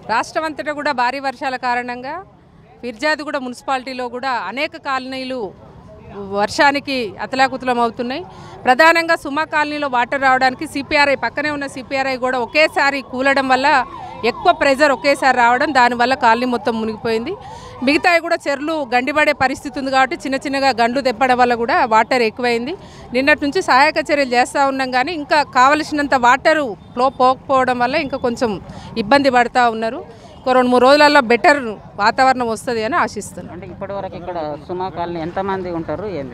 రాష్ట్రం అంతటా కూడా భారీ వర్షాల కారణంగా ఫిర్జాదిగూడ మున్సిపాలిటీలో కూడా అనేక కాలనీలు వర్షానికి అతలాకుతలం అవుతున్నాయి ప్రధానంగా సుమా కాలనీలో వాటర్ రావడానికి సిపిఆర్ఐ పక్కనే ఉన్న సిపిఆర్ఐ కూడా ఒకేసారి కూలడం వల్ల ఎక్కువ ప్రెజర్ ఒకేసారి రావడం దానివల్ల కాలనీ మొత్తం మునిగిపోయింది మిగతావి కూడా చెర్లు గండిపడే పరిస్థితి ఉంది కాబట్టి చిన్న చిన్నగా గండ్లు తెప్పడం వల్ల కూడా వాటర్ ఎక్కువైంది నిన్నటి నుంచి సహాయక చర్యలు చేస్తూ ఉన్నాం కానీ ఇంకా కావలసినంత వాటరు ఫ్లో పోకపోవడం వల్ల ఇంకా కొంచెం ఇబ్బంది పడుతూ ఉన్నారు ఒక రెండు మూడు రోజులలో బెటర్ వాతావరణం వస్తుంది అని ఆశిస్తున్నాను అంటే ఇప్పటి వరకు ఇక్కడ సుమా కాలనీ ఎంతమంది ఉంటారు ఏంది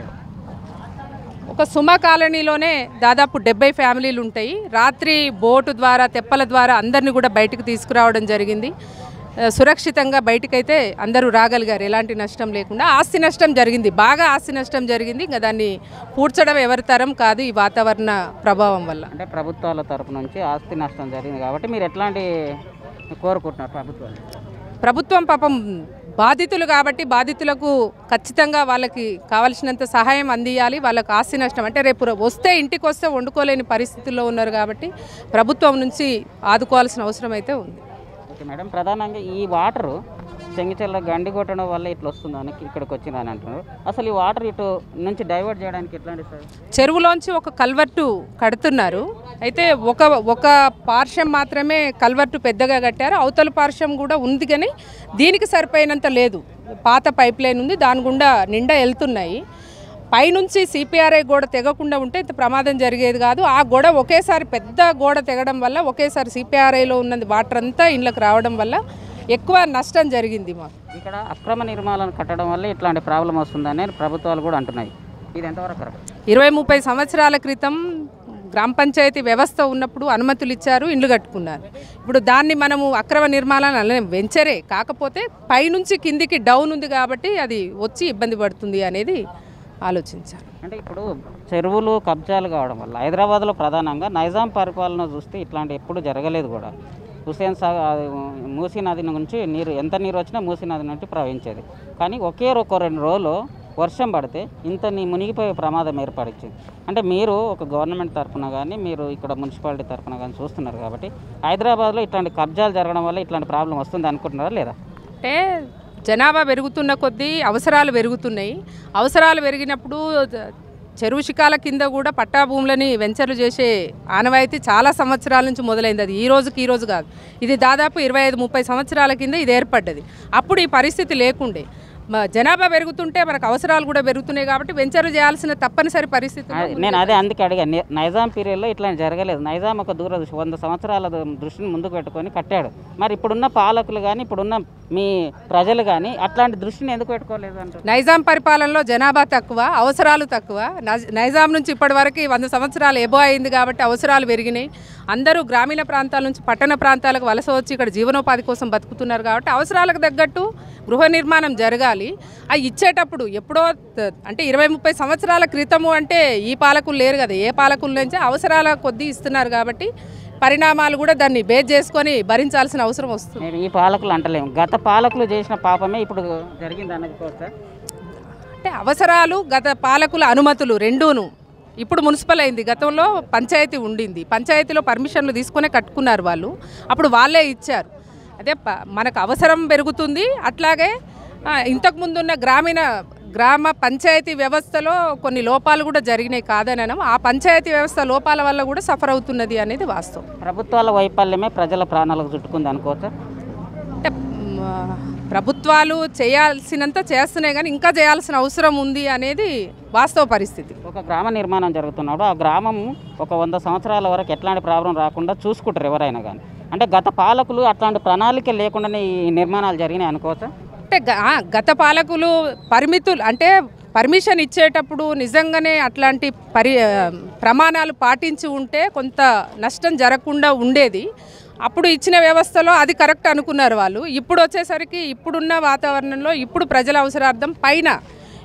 ఒక సుమ కాలనీలోనే దాదాపు డెబ్బై ఫ్యామిలీలు ఉంటాయి రాత్రి బోటు ద్వారా తెప్పల ద్వారా అందరిని కూడా బయటకు తీసుకురావడం జరిగింది ఆ, సురక్షితంగా బయటకైతే అందరూ రాగలిగారు ఎలాంటి నష్టం లేకుండా ఆస్తి నష్టం జరిగింది బాగా ఆస్తి నష్టం జరిగింది ఇంకా దాన్ని పూడ్చడం ఎవరి తరం కాదు ఈ వాతావరణ ప్రభావం వల్ల అంటే ప్రభుత్వాల తరపు నుంచి ఆస్తి నష్టం జరిగింది కాబట్టి మీరు ఎట్లాంటి కోరుకుంటున్నారు ప్రభుత్వాలు ప్రభుత్వం పాపం బాధితులు కాబట్టి బాధితులకు ఖచ్చితంగా వాళ్ళకి కావలసినంత సహాయం అందియాలి వాళ్ళకి ఆస్తి నష్టం అంటే రేపు వస్తే ఇంటికి వస్తే వండుకోలేని పరిస్థితుల్లో ఉన్నారు కాబట్టి ప్రభుత్వం నుంచి ఆదుకోవాల్సిన అవసరం అయితే ఉంది ఓకే మేడం ప్రధానంగా ఈ వాటరు చెంగిచెల్ల గండి కొట్టడం వల్ల ఇట్లా వస్తుందని ఇక్కడికి వచ్చిందని అంటున్నారు అసలు ఈ వాటర్ ఇటు నుంచి డైవర్ట్ చేయడానికి ఎట్లాంటి సార్ చెరువులోంచి ఒక కల్వర్టు కడుతున్నారు అయితే ఒక ఒక పార్శ్వం మాత్రమే కల్వర్టు పెద్దగా కట్టారు అవతల పార్శ్వం కూడా ఉంది కానీ దీనికి సరిపోయినంత లేదు పాత పైప్ లైన్ ఉంది దాని గుండా నిండా వెళ్తున్నాయి పైనుంచి సిపిఆర్ఐ గోడ తెగకుండా ఉంటే ఇంత ప్రమాదం జరిగేది కాదు ఆ గోడ ఒకేసారి పెద్ద గోడ తెగడం వల్ల ఒకేసారి సిపిఆర్ఐలో ఉన్నది వాటర్ అంతా ఇళ్ళకి రావడం వల్ల ఎక్కువ నష్టం జరిగింది మాకు ఇక్కడ అక్రమ నిర్మాణాలను కట్టడం వల్ల ఇట్లాంటి ప్రాబ్లం వస్తుందని ప్రభుత్వాలు కూడా అంటున్నాయి ఇది ఎంతవరకు కరెక్ట్ ఇరవై ముప్పై సంవత్సరాల క్రితం గ్రామ పంచాయతీ వ్యవస్థ ఉన్నప్పుడు అనుమతులు ఇచ్చారు ఇండ్లు కట్టుకున్నారు ఇప్పుడు దాన్ని మనము అక్రమ నిర్మాణాలు అనలేం వెంచరే కాకపోతే పైనుంచి కిందికి డౌన్ ఉంది కాబట్టి అది వచ్చి ఇబ్బంది పడుతుంది అనేది ఆలోచించారు అంటే ఇప్పుడు చెరువులు కబ్జాలు కావడం వల్ల హైదరాబాద్లో ప్రధానంగా నైజాం పరిపాలన చూస్తే ఇట్లాంటి ఎప్పుడు జరగలేదు కూడా హుసేన్ సాగర్ అది మూసీ నది నుంచి నీరు ఎంత నీరు వచ్చినా మూసీ నది నుంచి ప్రవహించేది కానీ ఒకే ఒక రెండు రోజులు వర్షం పడితే ఇంత నీ మునిగిపోయే ప్రమాదం ఏర్పడించింది అంటే మీరు ఒక గవర్నమెంట్ తరఫున కానీ మీరు ఇక్కడ మున్సిపాలిటీ తరఫున కానీ చూస్తున్నారు కాబట్టి హైదరాబాద్లో ఇట్లాంటి కబ్జాలు జరగడం వల్ల ఇట్లాంటి ప్రాబ్లం వస్తుంది అనుకుంటున్నారా లేదా అంటే జనాభా పెరుగుతున్న కొద్దీ అవసరాలు పెరుగుతున్నాయి అవసరాలు పెరిగినప్పుడు ద- చెరువు శిఖాల కింద కూడా పట్టా భూములని వెంచర్లు చేసే ఆనవాయితీ చాలా సంవత్సరాల నుంచి మొదలైంది అది ఈ రోజుకి ఈ రోజు కాదు ఇది దాదాపు ఇరవై ఐదు ముప్పై సంవత్సరాల కింద ఇది ఏర్పడ్డది అప్పుడు ఈ పరిస్థితి లేకుండే మ- జనాభా పెరుగుతుంటే మనకు అవసరాలు కూడా పెరుగుతున్నాయి కాబట్టి వెంచర్లు చేయాల్సిన తప్పనిసరి పరిస్థితి అది- నేను అదే అందుకే అడిగాను ని- నైజాం పీరియడ్లో ఇట్లాంటి జరగలేదు నైజాం ఒక దూర దృష్టి వంద సంవత్సరాల దు- దృష్టిని ముందుకు పెట్టుకొని కట్టాడు మరి ఇప్పుడున్న పాలకులు కానీ ఇప్పుడున్న మీ ప్రజలు కానీ అట్లాంటి దృష్టిని ఎందుకు పెట్టుకోలేదు అంటారు నైజాం పరిపాలనలో జనాభా తక్కువ అవసరాలు తక్కువ నైజ- నైజాం నుంచి ఇప్పటి వరకు వంద సంవత్సరాలు ఎబో అయింది కాబట్టి అవసరాలు పెరిగినాయి అందరూ గ్రామీణ ప్రాంతాల నుంచి పట్టణ ప్రాంతాలకు వలస వచ్చి ఇక్కడ జీవనోపాధి కోసం బతుకుతున్నారు కాబట్టి అవసరాలకు తగ్గట్టు గృహ నిర్మాణం జరగాలి అవి ఇచ్చేటప్పుడు ఎప్పుడో త- అంటే ఇరవై ముప్పై సంవత్సరాల క్రితము అంటే ఈ పాలకులు లేరు కదా ఏ పాలకుల నుంచి అవసరాల కొద్దీ ఇస్తున్నారు కాబట్టి పరిణామాలు కూడా దాన్ని బేస్ చేసుకొని భరించాల్సిన అవసరం వస్తుంది నేను ఈ పాలకులు అంటలేము గత పాలకులు చేసిన పాపమే ఇప్పుడు జరిగింది అనుకోవచ్చా అంటే అవసరాలు గత పాలకుల అనుమతులు రెండూను ఇప్పుడు మున్సిపల్ అయింది గతంలో పంచాయతీ ఉండింది పంచాయతీలో పర్మిషన్లు తీసుకునే కట్టుకున్నారు వాళ్ళు అప్పుడు వాళ్ళే ఇచ్చారు అదే ప- మనకు అవసరం పెరుగుతుంది అట్లాగే ఆ, ఇంతకు ముందున్న గ్రామీణ గ్రామ పంచాయతీ వ్యవస్థలో కొన్ని లోపాలు కూడా జరిగినాయి కాదనడం ఆ పంచాయతీ వ్యవస్థ లోపాల వల్ల కూడా సఫర్ అవుతున్నది అనేది వాస్తవం ప్రభుత్వాల వైఫల్యమే ప్రజల ప్రాణాలకు చుట్టుకుంది అనుకోవచ్చా అంటే మ్, ప్రభుత్వాలు చేయాల్సినంత చేస్తున్నాయి కానీ ఇంకా చేయాల్సిన అవసరం ఉంది అనేది వాస్తవ పరిస్థితి ఒక గ్రామ నిర్మాణం జరుగుతున్నప్పుడు ఆ గ్రామం ఒక వంద సంవత్సరాల వరకు ఎట్లాంటి ప్రాబ్లం రాకుండా చూసుకుంటారు ఎవరైనా కానీ అంటే గత పాలకులు అట్లాంటి ప్రణాళిక లేకుండానే ఈ నిర్మాణాలు జరిగినాయి అనుకోవచ్చా అంటే గ- ఆ, గత పాలకులు పరిమితులు అంటే పర్మిషన్ ఇచ్చేటప్పుడు నిజంగానే అట్లాంటి పరి ఆ, ప్రమాణాలు పాటించి ఉంటే కొంత నష్టం జరగకుండా ఉండేది అప్పుడు ఇచ్చిన వ్యవస్థలో అది కరెక్ట్ అనుకున్నారు వాళ్ళు ఇప్పుడు వచ్చేసరికి ఇప్పుడున్న వాతావరణంలో ఇప్పుడు ప్రజల అవసరార్థం పైన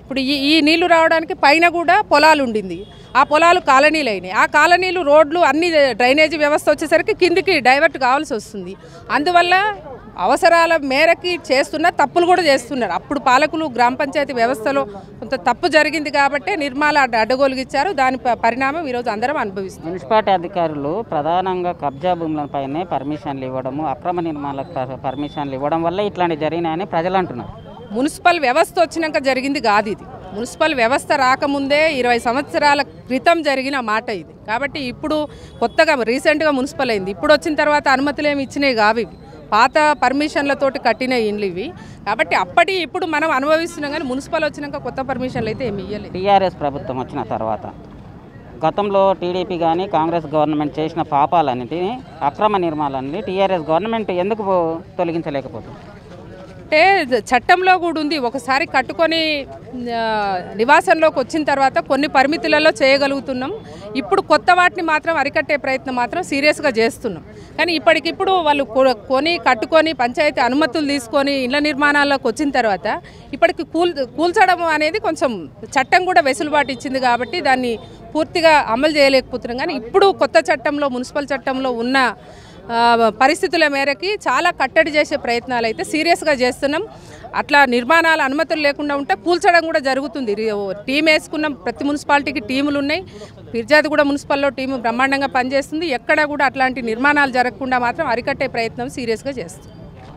ఇప్పుడు ఈ ఈ నీళ్లు రావడానికి పైన కూడా పొలాలు ఉండింది ఆ పొలాలు కాలనీలు అయినాయి ఆ కాలనీలు రోడ్లు అన్ని డ్రైనేజీ వ్యవస్థ వచ్చేసరికి కిందికి డైవర్ట్ కావాల్సి వస్తుంది అందువల్ల అవసరాల మేరకి చేస్తున్న తప్పులు కూడా చేస్తున్నారు అప్పుడు పాలకులు గ్రామ పంచాయతీ వ్యవస్థలో కొంత తప్పు జరిగింది కాబట్టి నిర్మాల అడ్డ అడ్డగోలుగిచ్చారు దాని ప- పరిణామం ఈరోజు అందరం అనుభవిస్తున్నాం మున్సిపాలిటీ అధికారులు ప్రధానంగా కబ్జా భూములపైనే పర్మిషన్లు ఇవ్వడము అక్రమ నిర్మాణాలకు పర్- పర్మిషన్లు ఇవ్వడం వల్ల ఇట్లాంటివి జరిగినాయని ప్రజలు అంటున్నారు మున్సిపల్ వ్యవస్థ వచ్చినాక జరిగింది కాదు ఇది మున్సిపల్ వ్యవస్థ రాకముందే ఇరవై సంవత్సరాల క్రితం జరిగిన మాట ఇది కాబట్టి ఇప్పుడు కొత్తగా రీసెంట్గా మున్సిపల్ అయింది ఇప్పుడు వచ్చిన తర్వాత అనుమతులు ఏమి ఇచ్చినాయి కావు ఇవి పాత పర్మిషన్లతోటి కట్టిన ఇండ్లు ఇవి కాబట్టి అప్పటి ఇప్పుడు మనం అనుభవిస్తున్నాం కానీ మున్సిపల్ వచ్చినాక కొత్త పర్మిషన్లు అయితే ఏమి ఇవ్వలేదు టీఆర్ఎస్ ప్రభుత్వం వచ్చిన తర్వాత గతంలో టీడీపీ కానీ కాంగ్రెస్ గవర్నమెంట్ చేసిన పాపాలన్నిటిని అక్రమ నిర్మాణాలని టీఆర్ఎస్ గవర్నమెంట్ ఎందుకు తొలగించలేకపోతుంది అంటే చట్టంలో కూడా ఉంది ఒకసారి కట్టుకొని ఆ, నివాసంలోకి వచ్చిన తర్వాత కొన్ని పరిమితులలో చేయగలుగుతున్నాం ఇప్పుడు కొత్త వాటిని మాత్రం అరికట్టే ప్రయత్నం మాత్రం సీరియస్గా చేస్తున్నాం కానీ ఇప్పటికిప్పుడు వాళ్ళు కొ- కొని కట్టుకొని పంచాయతీ అనుమతులు తీసుకొని ఇళ్ల నిర్మాణాల్లోకి వచ్చిన తర్వాత ఇప్పటికి కూల్ కూల్చడం అనేది కొంచెం చట్టం కూడా వెసులుబాటు ఇచ్చింది కాబట్టి దాన్ని పూర్తిగా అమలు చేయలేకపోతున్నాం కానీ ఇప్పుడు కొత్త చట్టంలో మున్సిపల్ చట్టంలో ఉన్న ఆ, పరిస్థితుల మేరకి చాలా కట్టడి చేసే ప్రయత్నాలు అయితే సీరియస్గా చేస్తున్నాం అట్లా నిర్మాణాల అనుమతులు లేకుండా ఉంటే కూల్చడం కూడా జరుగుతుంది రి- ఓ టీం వేసుకున్నాం ప్రతి మున్సిపాలిటీకి టీములు ఉన్నాయి ఫిర్జాది కూడా మున్సిపల్లో టీము బ్రహ్మాండంగా పనిచేస్తుంది ఎక్కడ కూడా అట్లాంటి నిర్మాణాలు జరగకుండా మాత్రం అరికట్టే ప్రయత్నం సీరియస్గా చేస్తుంది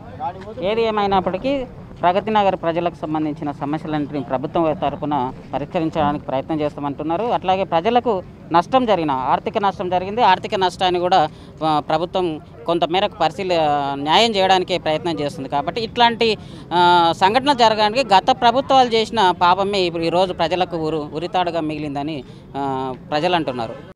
ఏది ఏమైనప్పటికీ ప్రగతి నగర్ ప్రజలకు సంబంధించిన సమస్యలన్నింటినీ ప్రభుత్వం తరపున పరిష్కరించడానికి ప్రయత్నం చేస్తామంటున్నారు అట్లాగే ప్రజలకు నష్టం జరిగిన ఆర్థిక నష్టం జరిగింది ఆర్థిక నష్టాన్ని కూడా ఆ, ప్రభుత్వం కొంతమేరకు పరిశీలి న్యాయం చేయడానికి ప్రయత్నం చేస్తుంది కాబట్టి ఇట్లాంటి ఆ, సంఘటన జరగడానికి గత ప్రభుత్వాలు చేసిన పాపమే ఇప్పుడు ఈరోజు ప్రజలకు ఉరు ఉరితాడుగా మిగిలిందని ఆ, ప్రజలు అంటున్నారు